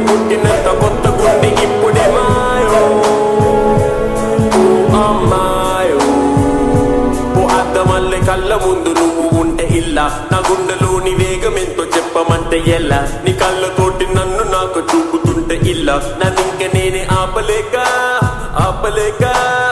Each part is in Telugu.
పుట్టినంత కొత్త గుండి ఇప్పుడే మాయో ఓ అమ్మాయో ఓ అద్దమల్లె కళ్ళ ముందు నువ్వు ఉంటే ఇల్లా నా గుండెలోని వేగం ఎంతో చెప్పమంటే ఎలా నీ కళ్ళతోటి నన్ను నాకు చూపుతుంటే ఇల్లా నన్ను ఇంక నేనే ఆపలేక ఆపలేక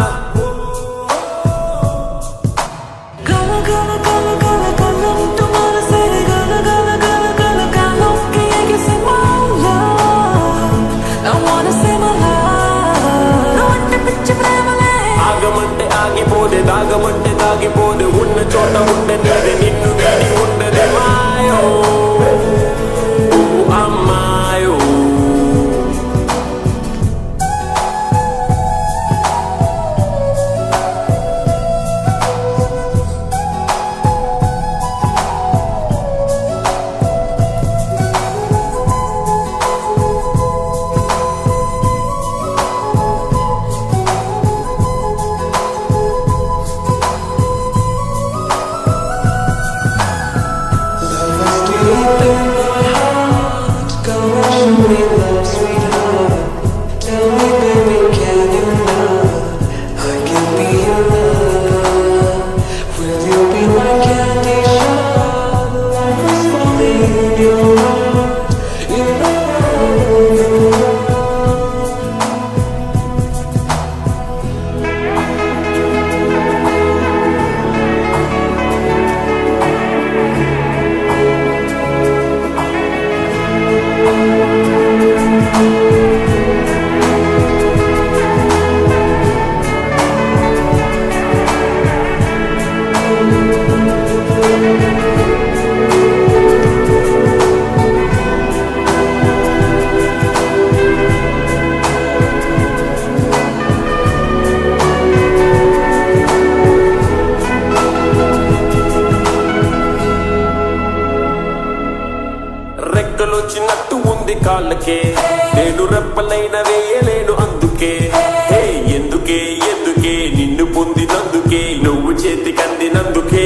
Gala gala gala gala gala tomorrow say gala gala gala gala gala que hay que say my love I wanna say my love No one to picture ప్రేమలే ఆగమంటే ఆగిపోదే దాగమంటే దాగిపోదే ఉన్న చోట ఉండనేది నిన్ను వీడి ఉండదే మాయో ఓ అమ్మాయో రెక్కలొచ్చినట్టు ఉంది కాళ్ళకే నేను రెప్పలైన వేయలేను అందుకే హే ఎందుకే ఎందుకే నిన్ను పొందినందుకే నువ్వు చేతికి అందినందుకే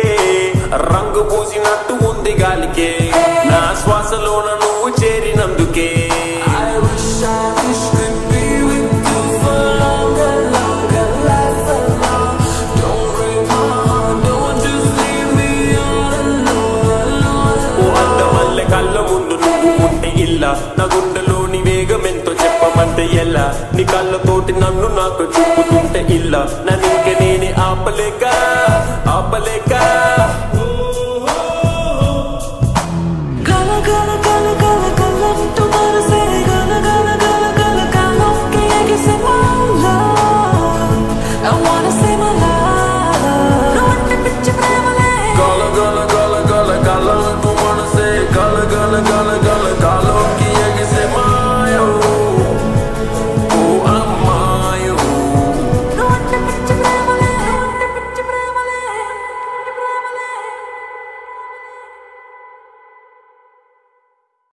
రంగు పూసినట్టు ఉంది గాలికే నా శ్వాసలోన నువ్వు చేరినందుకే I wish I wish could be with you for longer, longer, life alone. Don't break my heart, don't just leave me all alone, alone. ఓ అద్దమల్లె కళ్ళ ముందు నువ్వు ఉంటే ఇల్లా నా గుండెలోని వేగం ఎంతో చెప్పమంటే ఎలా నీ కళ్ళతోటి నన్ను నాకు చూపుతుంటే ఇల్లా నన్ను ఇంక నేనే ఆపలేక